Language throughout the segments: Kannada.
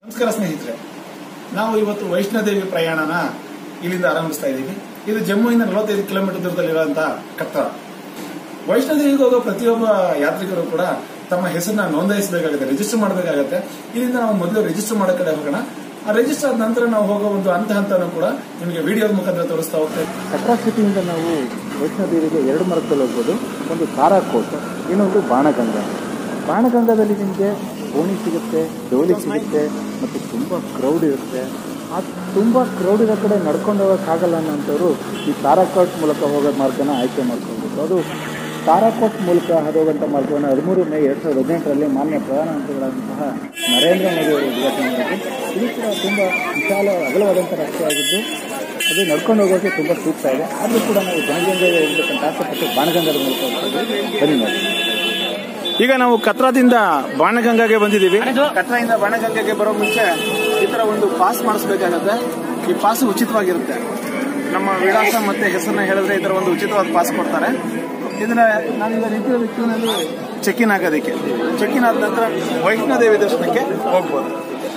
ನಮಸ್ಕಾರ ಸ್ನೇಹಿತರೆ ನಾವು ಇವತ್ತು ವೈಷ್ಣೋದೇವಿ ಪ್ರಯಾಣನ ಇಲ್ಲಿಂದ ಆರಂಭಿಸ್ತಾ ಇದ್ದೀವಿ ಇದು ಜಮ್ಮುವಿಂದ ನಲವತ್ತೈದು ಕಿಲೋಮೀಟರ್ ದೂರದಲ್ಲಿರುವಂತಹ ಕಟ್ಟಡ ವೈಷ್ಣೋದೇವಿಗೆ ಹೋಗೋ ಪ್ರತಿಯೊಬ್ಬ ಯಾತ್ರಿಕರು ಕೂಡ ತಮ್ಮ ಹೆಸರನ್ನ ನೋಂದಾಯಿಸಬೇಕಾಗುತ್ತೆ ರಿಜಿಸ್ಟರ್ ಮಾಡಬೇಕಾಗುತ್ತೆ ಇಲ್ಲಿಂದ ನಾವು ಮೊದಲು ರಿಜಿಸ್ಟರ್ ಮಾಡೋ ಕಡೆ ಹೋಗೋಣ ಆ ರಿಜಿಸ್ಟರ್ ಆದ ನಂತರ ನಾವು ಹೋಗೋ ಒಂದು ಹಂತ ಹಂತನೂ ಕೂಡ ನಿಮಗೆ ವಿಡಿಯೋದ ಮುಖಾಂತರ ತೋರಿಸ್ತಾ ಹೋಗ್ತೇವೆ ಕಟ್ರಾ ಸಿಟಿಯಿಂದ ನಾವು ವೈಷ್ಣೋದೇವಿಗೆ ಎರಡು ಮಾರ್ಗದಲ್ಲಿ ಹೋಗ್ಬೋದು ಒಂದು ಕಾರಾಕೋಟ್ ಇನ್ನೊಂದು ಬಾಣಗಂಗಾ ಬಾಣಗಂಗಾದಲ್ಲಿ ನಿಮಗೆ ಓಣಿ ಸಿಗುತ್ತೆ ಡೋಲಿ ಸಿಗುತ್ತೆ ಮತ್ತು ತುಂಬ ಕ್ರೌಡ್ ಇರುತ್ತೆ ಆ ತುಂಬ ಕ್ರೌಡ್ ಇರೋ ಕಡೆ ನಡ್ಕೊಂಡು ಹೋಗೋಕ್ಕಾಗಲ್ಲ ಅನ್ನೋಂಥವ್ರು ಈ ತಾರಾಕೋಟ್ ಮೂಲಕ ಹೋಗೋ ಮಾರ್ಗನ ಆಯ್ಕೆ ಮಾಡ್ಕೊಳ್ಬೇಕು ಅದು ತಾರಾಕೋಟ್ ಮೂಲಕ ಹಾದೋಗಂಥ ಮಾರ್ಗವನ್ನು ಹದಿಮೂರು ಮೇ ಎರಡು ಸಾವಿರದ ಹದಿನೆಂಟರಲ್ಲಿ ಮಾನ್ಯ ಪ್ರಧಾನಮಂತ್ರಿಗಳಾದಂತಹ ನರೇಂದ್ರ ಮೋದಿ ಅವರು ಉದ್ಘಾಟನೆ ಮಾಡಿದ್ರು ಇದು ಕೂಡ ತುಂಬ ವಿಶಾಲ ಅಗಲವಾದಂಥ ರಸ್ತೆ ಆಗಿದ್ದು ಅದು ನಡ್ಕೊಂಡು ಹೋಗೋಕೆ ತುಂಬ ಸೂಕ್ತ ಇದೆ ಆದರೂ ಕೂಡ ನಾವು ಜನಗಂಗೆಗೆ ಹೋಗ್ಬೇಕಂತ ಆಸೆಪಟ್ಟು ಬಾಣಗಂಗದ ಮೂಲಕ ಹೋಗ್ತಾ ಇದ್ದೀವಿ ಬನ್ನಿ ನೋಡಿ ಈಗ ನಾವು ಕತ್ರಾದಿಂದ ಬಾಣಗಂಗಾಗೆ ಬಂದಿದ್ದೀವಿ ಕತ್ರಾದಿಂದ ಬಾಣಗಂಗಾಗೆ ಬರೋ ಮುಂಚೆ ಈ ತರ ಒಂದು ಪಾಸ್ ಮಾಡಿಸ್ಬೇಕಾಗತ್ತೆ ಈ ಪಾಸ್ ಉಚಿತವಾಗಿರುತ್ತೆ ನಮ್ಮ ವಿಳಾಸ ಮತ್ತೆ ಹೆಸರನ್ನ ಹೇಳಿದ್ರೆ ಈ ತರ ಒಂದು ಉಚಿತವಾದ ಪಾಸ್ ಕೊಡ್ತಾರೆ ಇದನ್ನ ನಾನೀಗ ನಿಂತಿರೋ ಕ್ಯೂನಲ್ಲಿ ಚೆಕ್ ಇನ್ ಆಗೋದಕ್ಕೆ ಚೆಕ್ ಇನ್ ಆದ ನಂತರ ವೈಷ್ಣೋದೇವಿ ದರ್ಶನಕ್ಕೆ ಹೋಗ್ಬೋದು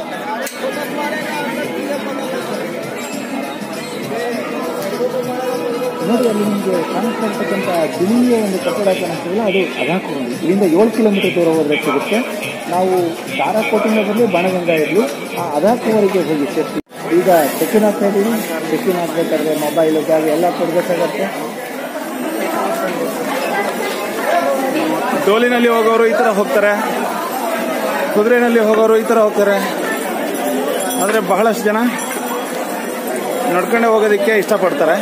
ನೋಡಿ ಅಲ್ಲಿ ನಿಮಗೆ ಕಾಣಿಸ್ತಾ ಇರ್ತಕ್ಕಂಥ ಬಿಳಿಯ ಒಂದು ಕಟ್ಟಡ ಕಾಣಿಸ್ತಿಲ್ಲ ಅದು ಅದಾಕೊಂಡು ಇಲ್ಲಿಂದ ಏಳು ಕಿಲೋಮೀಟರ್ ದೂರ ಹೋದ್ರೆ ಸಿಗುತ್ತೆ ನಾವು ತಾರಾಕೋಟಿಂದ ಬರಲಿ ಬಾಣಗಂಗಾ ಇರಲಿ ಆ ಅದಾಕುವರೆಗೆ ಹೋಗಿ ಸೇರ್ತೀವಿ ಈಗ ಚೆಕ್ಕಿನ್ ಆಗ್ತಾ ಇದ್ದೀವಿ ಚೆಕ್ಕಿನ್ ಆಗಬೇಕಾದ್ರೆ ಮೊಬೈಲ್ ಬ್ಯಾಗ್ ಎಲ್ಲ ಕೊಡಬೇಕಾಗತ್ತೆ ಡೋಲಿನಲ್ಲಿ ಹೋಗೋರು ಈ ತರ ಹೋಗ್ತಾರೆ ಕುದುರೆನಲ್ಲಿ ಹೋಗೋರು ಈ ತರ ಹೋಗ್ತಾರೆ ಆದ್ರೆ ಬಹಳಷ್ಟು ಜನ ನಡ್ಕೊಂಡೆ ಹೋಗೋದಕ್ಕೆ ಇಷ್ಟಪಡ್ತಾರೆ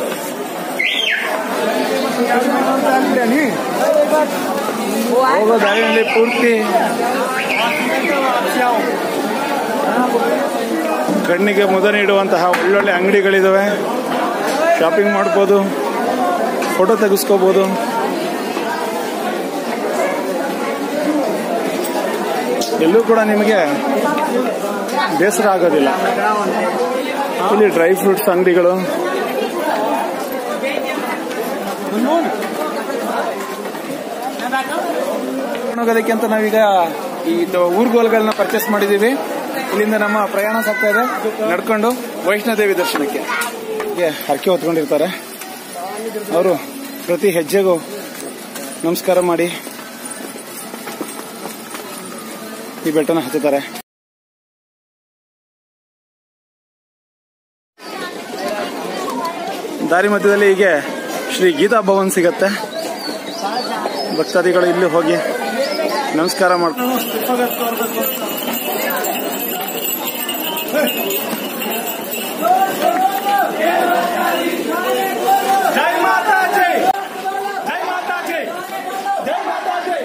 ಹೋಗೋ ದಾರಿನಲ್ಲಿ ಪೂರ್ತಿ ಕಣ್ಣಿಗೆ ಮುದ ನೀಡುವಂತಹ ಒಳ್ಳೊಳ್ಳೆ ಅಂಗಡಿಗಳಿದಾವೆ ಶಾಪಿಂಗ್ ಮಾಡ್ಬೋದು ಫೋಟೋ ತೆಗೆಸ್ಕೋಬಹುದು ಎಲ್ಲೂ ಕೂಡ ನಿಮಗೆ ಬೇಸರ ಆಗೋದಿಲ್ಲ ಇಲ್ಲಿ ಡ್ರೈ ಫ್ರೂಟ್ಸ್ ಅಂಗಡಿಗಳು ಹೋಗೋದಕ್ಕೆ ಅಂತ ನಾವೀಗ ಈ ಊರ್ಗೋಲ್ಗಳನ್ನ ಪರ್ಚೇಸ್ ಮಾಡಿದೀವಿ ಇಲ್ಲಿಂದ ನಮ್ಮ ಪ್ರಯಾಣ ಸಾಗ್ತಾ ಇದೆ ನಡ್ಕೊಂಡು ವೈಷ್ಣೋದೇವಿ ದರ್ಶನಕ್ಕೆ ಹೀಗೆ ಹರಕೆ ಹೊತ್ಕೊಂಡಿರ್ತಾರೆ ಅವರು ಪ್ರತಿ ಹೆಜ್ಜೆಗೂ ನಮಸ್ಕಾರ ಮಾಡಿ ಈ ಬೆಟ್ಟನ ಹತ್ತುತ್ತಾರೆ ದಾರಿ ಮಧ್ಯದಲ್ಲಿ ಹೀಗೆ ಶ್ರೀ ಗೀತಾ ಭವನ್ ಸಿಗತ್ತೆ ಭಕ್ತಾದಿಗಳು ಇಲ್ಲಿ ಹೋಗಿ ನಮಸ್ಕಾರ ಮಾಡ್ತಾರೆ ಜೈ ಮಾತಾಜಿ ಜೈ ಮಾತಾಜಿ ಜೈ ಮಾತಾಜಿ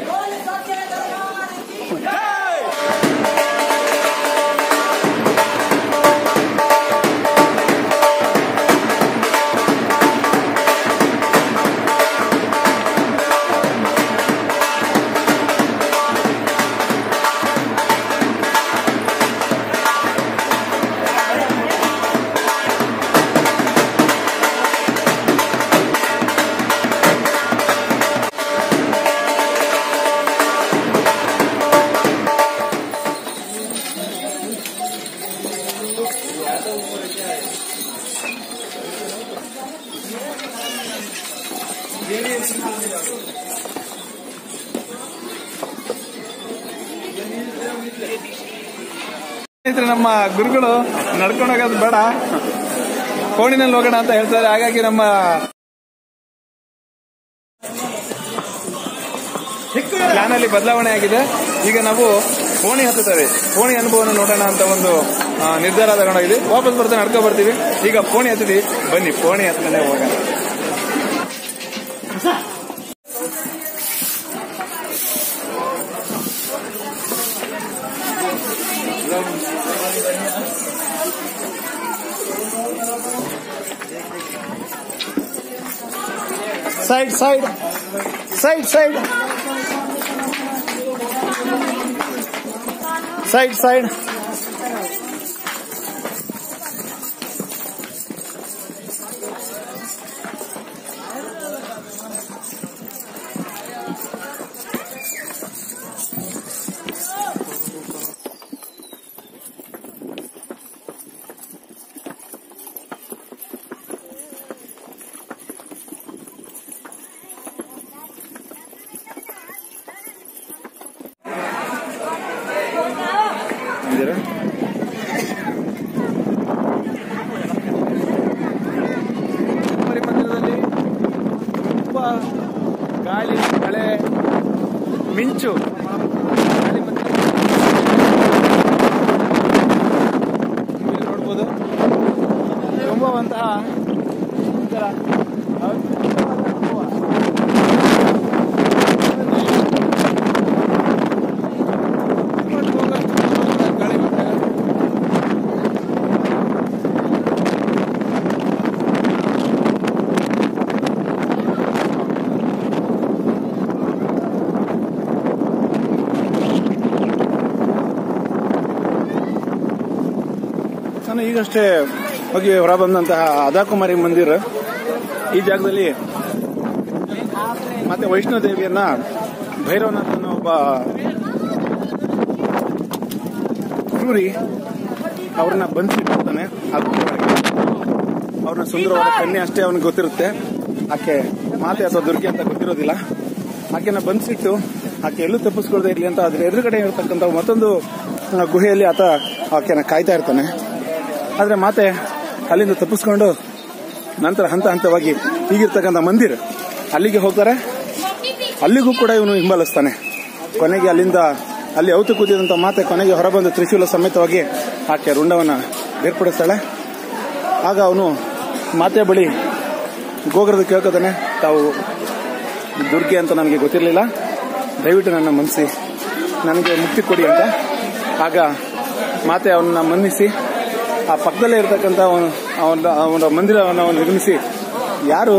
ಸ್ನೇಹಿತರೆ ನಮ್ಮ ಗುರುಗಳು ನಡ್ಕೊಂಡು ಹೋಗೋದು ಬೇಡ ಫೋನಿನಲ್ಲಿ ಹೋಗೋಣ ಅಂತ ಹೇಳ್ತಾರೆ ಹಾಗಾಗಿ ನಮ್ಮ ಪ್ಲಾನ್ ಅಲ್ಲಿ ಬದಲಾವಣೆ ಆಗಿದೆ ಈಗ ನಾವು ಫೋಣಿ ಹತ್ತುತ್ತೇವೆ ಫೋಣಿ ಅನುಭವನ ನೋಡೋಣ ಅಂತ ಒಂದು ಆ, ನಿರ್ಧಾರ ತಗೊಂಡೋಗಿದ್ವಿ ವಾಪಸ್ ಬರ್ತಾ ನಡ್ಕೊ ಬರ್ತೀವಿ ಈಗ ಫೋಣಿ ಹತ್ತಿದ್ವಿ ಬನ್ನಿ ಫೋಣಿ ಹತ್ಕೊಂಡೇ ಹೋಗೋಣ side side side side side side ಗಮನಿಸಬಹುದು ತುಂಬುವಂತಹ ಒಂಥರ ಅದ್ಭುತವಾದ ಅನುಭವ. ಗಾಳಿ ಬರ್ತಾ ಇದೆ. ನಾನು ಈಗಷ್ಟೇ ಹೋಗಿ ಹೊರಬಂದಂತಹ ಅದಾಕುಮಾರಿ ಮಂದಿರ ಈ ಜಾಗದಲ್ಲಿ ಮತ್ತೆ ವೈಷ್ಣೋ ದೇವಿಯನ್ನ ಭೈರವನಾಥ್ ಅನ್ನೋ ಒಬ್ಬ ಕ್ರೂರಿ ಅವ್ರನ್ನ ಬಂಧಿಸಿರ್ತಾನೆ ಅದ್ಭುತವಾಗಿ ಅವ್ರನ್ನ ಸುಂದರವಾದ ಕನ್ಯೆ ಅಷ್ಟೇ ಅವನಿಗೆ ಗೊತ್ತಿರುತ್ತೆ ಆಕೆ ಮಾತೆ ಅಥವಾ ದುರ್ಗೆ ಅಂತ ಗೊತ್ತಿರೋದಿಲ್ಲ ಆಕೆನ ಬಂಧಿಸಿಟ್ಟು ಆಕೆ ಎಲ್ಲೂ ತಪ್ಪಿಸ್ಕೊಳ್ದೆ ಇರ್ಲಿ ಅಂತ ಅದ್ರ ಎದುರುಗಡೆ ಇರತಕ್ಕಂಥ ಮತ್ತೊಂದು ಆ, ಗುಹೆಯಲ್ಲಿ ಆತ ಆಕೆನ ಕಾಯ್ತಾ ಇರ್ತಾನೆ ಆದ್ರೆ ಮಾತೆ ಅಲ್ಲಿಂದ ತಪ್ಪಿಸ್ಕೊಂಡು ನಂತರ ಹಂತ ಹಂತವಾಗಿ ಹೀಗಿರ್ತಕ್ಕಂಥ ಮಂದಿರ ಅಲ್ಲಿಗೆ ಹೋಗ್ತಾರೆ ಅಲ್ಲಿಗೂ ಕೂಡ ಇವನು ಹಿಂಬಾಲಿಸ್ತಾನೆ ಕೊನೆಗೆ ಅಲ್ಲಿಂದ ಅಲ್ಲಿ ಔತು ಕೂತಿದಂತ ಮಾತೆ ಕೊನೆಗೆ ಹೊರಬಂದು ತ್ರಿಶೂಲ ಸಮೇತವಾಗಿ ಆಕೆ ರುಂಡವನ್ನ ಬೇರ್ಪಡಿಸ್ತಾಳೆ ಆಗ ಅವನು ಮಾತೆ ಬಳಿ ಗೋಗ್ರದ ಕೇಳ್ಕೊತಾನೆ ತಾವು ದುರ್ಗೆ ಅಂತ ನನಗೆ ಗೊತ್ತಿರಲಿಲ್ಲ ದಯವಿಟ್ಟು ನನ್ನ ಮನಸ್ಸಿ ನನಗೆ ಮುಕ್ತಿ ಕೊಡಿ ಅಂತ ಆಗ ಮಾತೆ ಅವನನ್ನ ಮನ್ನಿಸಿ ಆ ಪಕ್ಕದಲ್ಲೇ ಇರತಕ್ಕಂಥ ಅವನ ಅವನ ಅವನ ಮಂದಿರವನ್ನು ಅವನು ನಿರ್ಮಿಸಿ ಯಾರು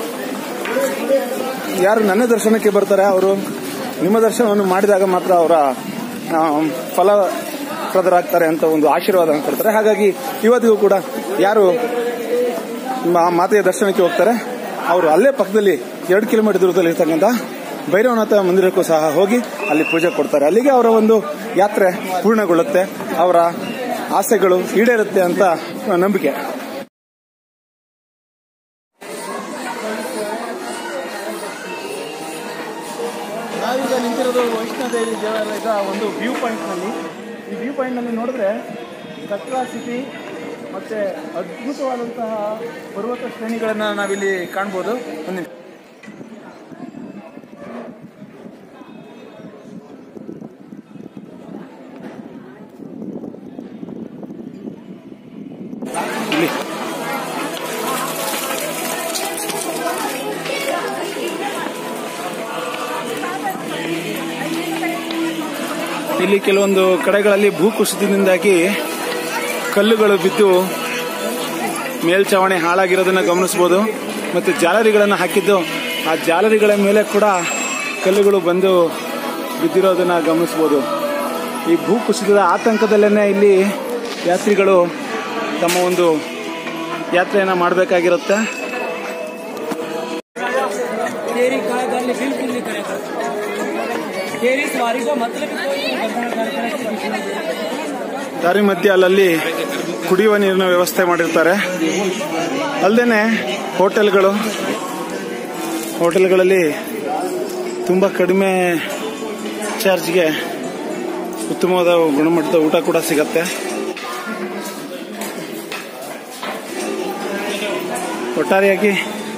ಯಾರು ನನ್ನ ದರ್ಶನಕ್ಕೆ ಬರ್ತಾರೆ ಅವರು ನಿಮ್ಮ ದರ್ಶನವನ್ನು ಮಾಡಿದಾಗ ಮಾತ್ರ ಅವರ ಆ, ಫಲಪ್ರದರಾಗ್ತಾರೆ ಅಂತ ಒಂದು ಆಶೀರ್ವಾದ ಕೊಡ್ತಾರೆ ಹಾಗಾಗಿ ಇವತ್ತಿಗೂ ಕೂಡ ಯಾರು ಮಾ- ಮಾತೆಯ ದರ್ಶನಕ್ಕೆ ಹೋಗ್ತಾರೆ ಅವರು ಅಲ್ಲೇ ಪಕ್ಕದಲ್ಲಿ ಎರಡು ಕಿಲೋಮೀಟರ್ ದೂರದಲ್ಲಿ ಇರ್ತಕ್ಕಂಥ ಭೈರವನಾಥ ಮಂದಿರಕ್ಕೂ ಸಹ ಹೋಗಿ ಅಲ್ಲಿ ಪೂಜೆ ಕೊಡ್ತಾರೆ ಅಲ್ಲಿಗೆ ಅವರ ಒಂದು ಯಾತ್ರೆ ಪೂರ್ಣಗೊಳ್ಳುತ್ತೆ ಅವರ ಆಸೆಗಳು ಈಡೇರುತ್ತೆ ಅಂತ ನಂಬಿಕೆ ನಾವೀಗ ನಿಂತಿರೋದು ವೈಷ್ಣೋದೇವಿ ದೇವಾಲಯದ ಒಂದು ವ್ಯೂ ಪಾಯಿಂಟ್ನಲ್ಲಿ ಈ ವ್ಯೂ ಪಾಯಿಂಟ್ನಲ್ಲಿ ನೋಡಿದ್ರೆ ಕಟ್ರಾ ಸಿಟಿ ಮತ್ತೆ ಅದ್ಭುತವಾದಂತಹ ಪರ್ವತ ಶ್ರೇಣಿಗಳನ್ನ ನಾವಿಲ್ಲಿ ಕಾಣ್ಬೋದು ಒಂದು ನಿಮಿಷ. ಇಲ್ಲಿ ಇಲ್ಲಿ ಕೆಲವೊಂದು ಕಡೆಗಳಲ್ಲಿ ಭೂಕುಸಿತದಿಂದಾಗಿ ಕಲ್ಲುಗಳು ಬಿದ್ದು ಮೇಲ್ಛಾವಣಿ ಹಾಳಾಗಿರೋದನ್ನ ಗಮನಿಸಬಹುದು ಮತ್ತು ಜಾಲರಿಗಳನ್ನು ಹಾಕಿದ್ದು ಆ ಜಾಲರಿಗಳ ಮೇಲೆ ಕೂಡ ಕಲ್ಲುಗಳು ಬಂದು ಬಿದ್ದಿರೋದನ್ನ ಗಮನಿಸಬಹುದು ಈ ಭೂಕುಸಿತದ ಆತಂಕದಲ್ಲೇನೆ ಇಲ್ಲಿ ಯಾತ್ರಿಗಳು ತಮ್ಮ ಒಂದು ಯಾತ್ರೆಯನ್ನ ಮಾಡಬೇಕಾಗಿರುತ್ತೆ तेरी काय करने बिल्कुल नहीं करेगा तेरी सवारी को मतलब ही कोई नहीं करना कर कर ದಾರಿ ಮಧ್ಯೆ ಅಲ್ಲಲ್ಲಿ ಕುಡಿಯುವ ನೀರಿನ ವ್ಯವಸ್ಥೆ ಮಾಡಿರ್ತಾರೆ ಅಲ್ಲದೆ ಹೋಟೆಲ್ಗಳು ಹೋಟೆಲ್ಗಳಲ್ಲಿ ತುಂಬ ಕಡಿಮೆ ಚಾರ್ಜ್ಗೆ ಉತ್ತಮವಾದ ಗುಣಮಟ್ಟದ ಊಟ ಕೂಡ ಸಿಗತ್ತೆ ಒಟ್ಟಾರೆಯಾಗಿ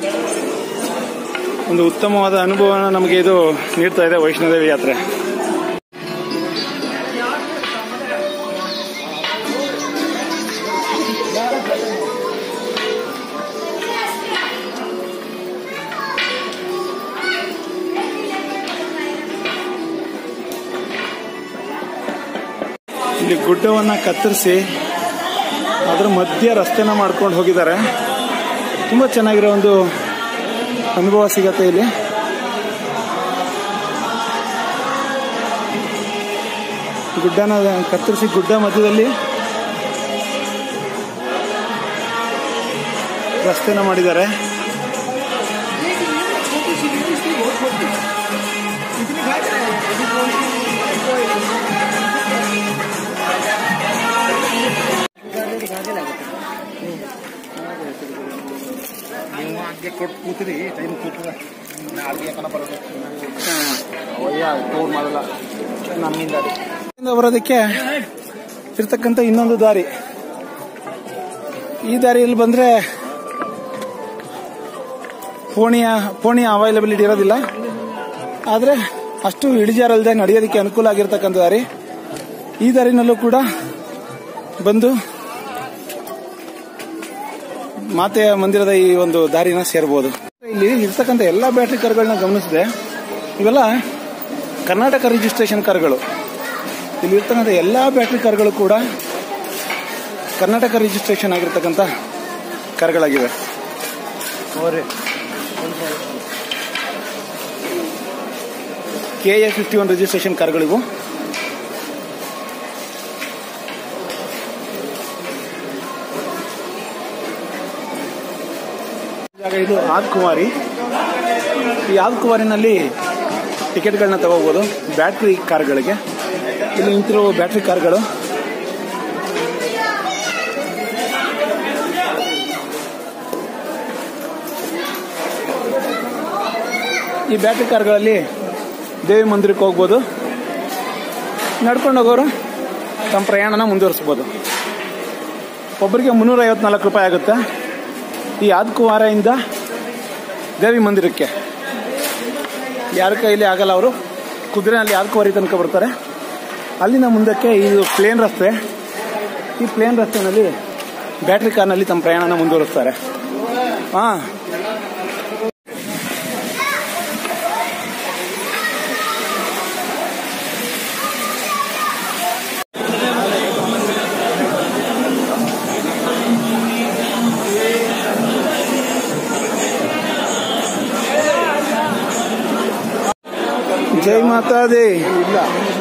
ಒಂದು ಉತ್ತಮವಾದ ಅನುಭವನ ನಮಗೆ ಇದು ನೀಡ್ತಾ ಇದೆ ವೈಷ್ಣೋದೇವಿ ಯಾತ್ರೆ ಇಲ್ಲಿ ಗುಡ್ಡವನ್ನ ಕತ್ತರಿಸಿ ಅದರ ಮಧ್ಯ ರಸ್ತೆನ ಮಾಡ್ಕೊಂಡು ಹೋಗಿದ್ದಾರೆ ತುಂಬಾ ಚೆನ್ನಾಗಿರೋ ಒಂದು ಅನುಭವ ಸಿಗತ್ತೆ ಇಲ್ಲಿ ಗುಡ್ಡನ ಕತ್ತರಿಸಿ ಗುಡ್ಡ ಮಧ್ಯದಲ್ಲಿ ರಸ್ತೆನ ಮಾಡಿದ್ದಾರೆ ಇಲ್ಲಿಂದ ಬರೋದಕ್ಕೆ ಇರ್ತಕ್ಕಂಥ ಇನ್ನೊಂದು ದಾರಿ ಈ ದಾರಿಯಲ್ಲಿ ಬಂದ್ರೆ ಪೋಣಿಯ ಪೋಣಿಯ ಅವೈಲಬಿಲಿಟಿ ಇರೋದಿಲ್ಲ ಆದ್ರೆ ಅಷ್ಟು ಇಳಿಜಾರಲ್ಲದೆ ನಡೆಯೋದಕ್ಕೆ ಅನುಕೂಲ ಆಗಿರ್ತಕ್ಕಂಥ ದಾರಿ ಈ ದಾರಿನಲ್ಲೂ ಕೂಡ ಬಂದು ಮಾತೆಯ ಮಂದಿರದ ಈ ಒಂದು ದಾರಿನ ಸೇರಬಹುದು ಇಲ್ಲಿ ಇರ್ತಕ್ಕಂಥ ಎಲ್ಲಾ ಬ್ಯಾಟ್ರಿ ಕಾರ್ಗಳನ್ನ ಗಮನಿಸಿದೆ ಇವೆಲ್ಲ ಕರ್ನಾಟಕ ರಿಜಿಸ್ಟ್ರೇಷನ್ ಕಾರ್ಗಳು ಇಲ್ಲಿ ಇರ್ತಕ್ಕಂಥ ಎಲ್ಲಾ ಬ್ಯಾಟ್ರಿ ಕಾರ್ಗಳು ಕೂಡ ಕರ್ನಾಟಕ ರಿಜಿಸ್ಟ್ರೇಷನ್ ಆಗಿರ್ತಕ್ಕಂಥ ಕಾರ್ಗಳಾಗಿವೆ K A fifty one registration ಕಾರ್ಗಳಿವು ಜಾಗ ಇದು ಆದ್ ಕುಮಾರಿ ಈ ಆದ್ ಕುಮಾರಿನಲ್ಲಿ ಟಿಕೆಟ್ಗಳನ್ನ ತಗೋಬಹುದು ಬ್ಯಾಟ್ರಿ ಕಾರ್ಗಳಿಗೆ ಇಲ್ಲಿ ನಿಂತಿರೋ ಬ್ಯಾಟ್ರಿ ಕಾರ್ಗಳು ಈ ಬ್ಯಾಟ್ರಿ ಕಾರ್ಗಳಲ್ಲಿ ದೇವಿ ಮಂದಿರಕ್ಕೆ ಹೋಗ್ಬೋದು ನಡ್ಕೊಂಡು ಹೋಗೋರು ತಮ್ಮ ಪ್ರಯಾಣನ ಮುಂದುವರಿಸ್ಬೋದು ಒಬ್ಬರಿಗೆ ಮುನ್ನೂರ ಐವತ್ನಾಲ್ಕು ರೂಪಾಯಿ ಆಗುತ್ತೆ ಈ ಆದ್ಕುವಾರೆಯಿಂದ ದೇವಿ ಮಂದಿರಕ್ಕೆ ಯಾರ ಕೈಲಿ ಆಗಲ್ಲ ಅವರು ಕುದುರೆನಲ್ಲಿ ಆದ್ಕುವಾರಿ ತನಕ ಬರ್ತಾರೆ ಅಲ್ಲಿಂದ ಮುಂದಕ್ಕೆ ಇದು ಪ್ಲೇನ್ ರಸ್ತೆ ಈ ಪ್ಲೇನ್ ರಸ್ತೆನಲ್ಲಿ ಬ್ಯಾಟ್ರಿ ಕಾರ್ನಲ್ಲಿ ತಮ್ಮ ಪ್ರಯಾಣನ ಮುಂದುವರಿಸ್ತಾರೆ ಹಾಂ ಜೈ ಮಾತಾ ದೇ ಇಲ್ಲ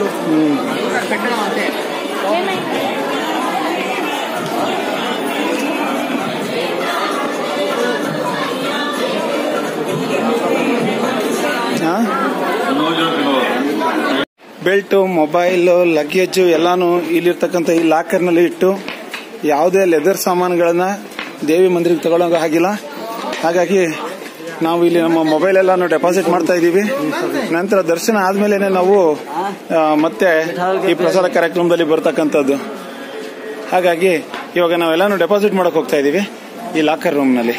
ಬೆಲ್ಟು ಮೊಬೈಲು ಲಗೇಜು ಎಲ್ಲಾನು ಇಲ್ಲಿರ್ತಕ್ಕಂಥ ಈ ಲಾಕರ್ನಲ್ಲಿ ಇಟ್ಟು ಯಾವುದೇ ಲೆದರ್ ಸಾಮಾನುಗಳನ್ನ ದೇವಿ ಮಂದಿರಕ್ಕೆ ತಗೊಳ್ಳೋ ಹಾಗಿಲ್ಲ ಹಾಗಾಗಿ ನಾವು ಇಲ್ಲಿ ನಮ್ಮ ಮೊಬೈಲ್ ಎಲ್ಲಾನು ಡೆಪಾಸಿಟ್ ಮಾಡ್ತಾ ಇದ್ದೀವಿ ನಂತರ ದರ್ಶನ ಆದ್ಮೇಲೆ ನಾವು ಆ, ಮತ್ತೆ ಈ ಪ್ರಸಾದ ಕಾರ್ಯಕ್ರಮದಲ್ಲಿ ಬರ್ತಕ್ಕಂಥದ್ದು ಹಾಗಾಗಿ ಇವಾಗ ನಾವೆಲ್ಲಾನು ಡೆಪಾಸಿಟ್ ಮಾಡಕ್ ಹೋಗ್ತಾ ಇದ್ದೀವಿ ಈ ಲಾಕರ್ ರೂಮ್ನಲ್ಲಿ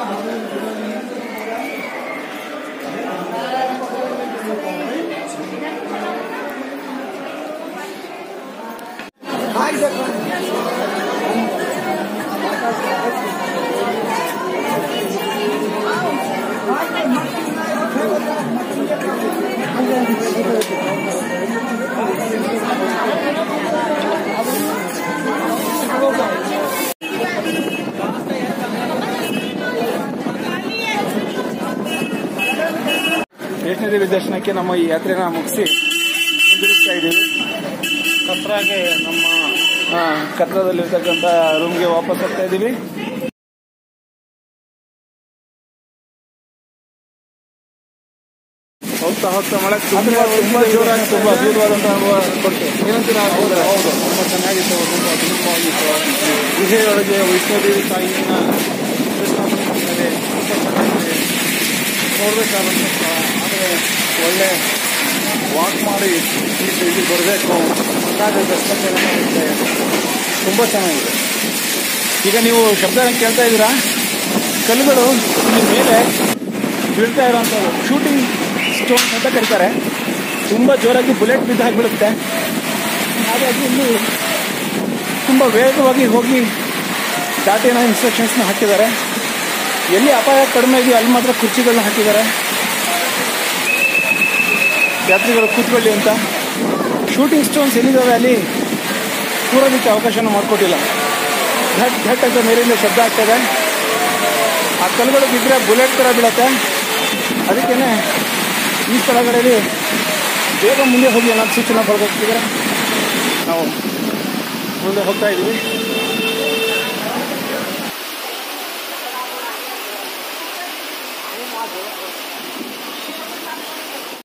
ವೈಷ್ಣೋದೇವಿ ದರ್ಶನಕ್ಕೆ ನಮ್ಮ ಈ ಯಾತ್ರೆನ ಮುಗಿಸಿ ಹಿಂದಿರುಗ್ತಾ ಇದ್ದೀವಿ ಕತ್ರಾಗೆ ನಮ್ಮ ಆ, ಕತ್ರದಲ್ಲಿರ್ತಕ್ಕಂಥ ರೂಮ್ಗೆ ವಾಪಸ್ ಹೋಗ್ತಾ ಇದ್ದೀವಿ ಹೋಗ್ತಾ ಹೋಗ್ತಾ ಮಳೆ ತುಂಬಾ ತುಂಬಾ ಜೋರಾಗಿ ತುಂಬಾ ಅದ್ಭುತವಾದಂತಹ ಅನುಭವ ಕೊಡ್ತು ಏನಂತೀರಾ ಹೌದು ಹೌದು ತುಂಬಾ ಚೆನ್ನಾಗಿತ್ತು ತುಂಬಾ ಅದ್ಭುತವಾಗಿತ್ತು ಗುಹೆಯೊಳಗೆ ವೈಷ್ಣೋದೇವಿ ತಾಯಿಯನ್ನ ದರ್ಶನ ಮಾಡಿದ್ದೇವೆ. ತುಂಬಾ ಚೆನ್ನಾಗಿದೆ ನೋಡ್ಬೇಕಾದಂತ ಸ್ಥಳ. ಆದ್ರೆ ಒಳ್ಳೆ ವಾಕ್ ಮಾಡಿ ಇಲ್ಲಿ ಇಲ್ಲಿ ಬರಬೇಕು ಅಂದಾಗ ದರ್ಶನ ಇರುತ್ತೆ ತುಂಬಾ ಚೆನ್ನಾಗಿದೆ ಈಗ ನೀವು ಶಬ್ದ ಕೇಳ್ತಾ ಇದ್ದೀರಾ ಕಲ್ಲುಗಳು ಇಲ್ಲಿ ಮೇಲೆ ಬೀಳ್ತಾ ಇರೋಂಥದ್ದು ಶೂಟಿಂಗ್ ಸ್ಟೋನ್ಸ್ ಅಂತ ಕರೀತಾರೆ ತುಂಬಾ ಜೋರಾಗಿ ಬುಲೆಟ್ ಬಿದ್ದು ಹಾಕಿಬಿಡುತ್ತೆ ಹಾಗಾಗಿ ಇಲ್ಲಿ ತುಂಬಾ ವೇಗವಾಗಿ ಹೋಗಿ ದಾಟಿನ ಇನ್ಸ್ಟ್ರಕ್ಷನ್ಸ್ನ ಹಾಕಿದ್ದಾರೆ ಎಲ್ಲಿ ಅಪಾಯ ಕಡಿಮೆ ಇದೆಯೋ ಅಲ್ಲಿ ಮಾತ್ರ ಕುರ್ಚಿಗಳನ್ನ ಹಾಕಿದ್ದಾರೆ ಯಾತ್ರಿಗಳು ಕೂತ್ಕೊಳ್ಳಿ ಅಂತ ಶೂಟಿಂಗ್ ಸ್ಟೋನ್ಸ್ ಎಲ್ಲಿದ್ದಾವೆ ಅಲ್ಲಿ ಕೂರೋದಕ್ಕೆ ಅವಕಾಶನ ಮಾಡಿಕೊಟ್ಟಿಲ್ಲ ಘಟ್ ಘಟ್ ಅಂತ ಮೇಲಿಂದ ಶಬ್ದ ಆಗ್ತದೆ ಆ ಕಲ್ಲುಗಳು ಬಿದ್ದರೆ ಬುಲೆಟ್ ಥರ ಬೀಳತ್ತೆ ಅದಕ್ಕೇನೆ ಈ ಸ್ಥಳಗಳಲ್ಲಿ ಬೇಗ ಮುಂದೆ ಹೋಗಿ ಏನಾದ್ರು ಸೂಚನೆ ಬರ್ಬೇಕಿದ್ರೆ ನಾವು ಮುಂದೆ ಹೋಗ್ತಾ ಇದ್ದೀವಿ